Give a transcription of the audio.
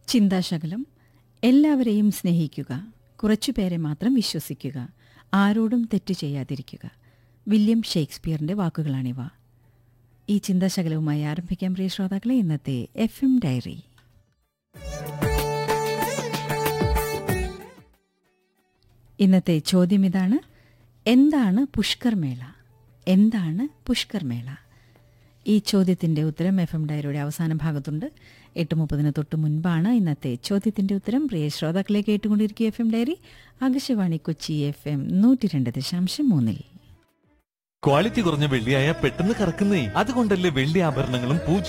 ചിന്താശകലം എല്ലാവരെയും സ്നേഹിക്കുക കുറച്ചുപേരെ മാത്രം വിശ്വസിക്കുക ആരോടും തെറ്റ് ചെയ്യാതിരിക്കുക വില്യം ഷേക്സ്പിയറിന്റെ വാക്കുകളാണിവ ഈ ചിന്താശകലവുമായി ആരംഭിക്കാം പ്രിയ ശ്രോതാക്കളെ ഇന്നത്തെ എഫ് എം ഡയറി ഇന്നത്തെ ചോദ്യം ഇതാണ് എന്താണ് പുഷ്കർ മേള എന്താണ് പുഷ്കർ മേള ഈ ചോദ്യത്തിന്റെ ഉത്തരം എഫ് എം ഡയറിയുടെ അവസാന ഭാഗത്തുണ്ട് എട്ട് മുപ്പതിന് തൊട്ട് മുൻപാണ് ഇന്നത്തെ ചോദ്യത്തിന്റെ ഉത്തരം പ്രിയ ശ്രോതാക്കളെ കേട്ടുകൊണ്ടിരിക്കുക F M diary Akashvani Kochi F M നൂറ്റി രണ്ട് ദശാംശം മൂന്നിൽ ക്വാളിറ്റി കുറഞ്ഞ വെള്ളിയായ പെട്ടെന്ന് കറക്കുന്നേ അതുകൊണ്ടല്ലേ വെള്ളി ആഭരണങ്ങളും പൂജ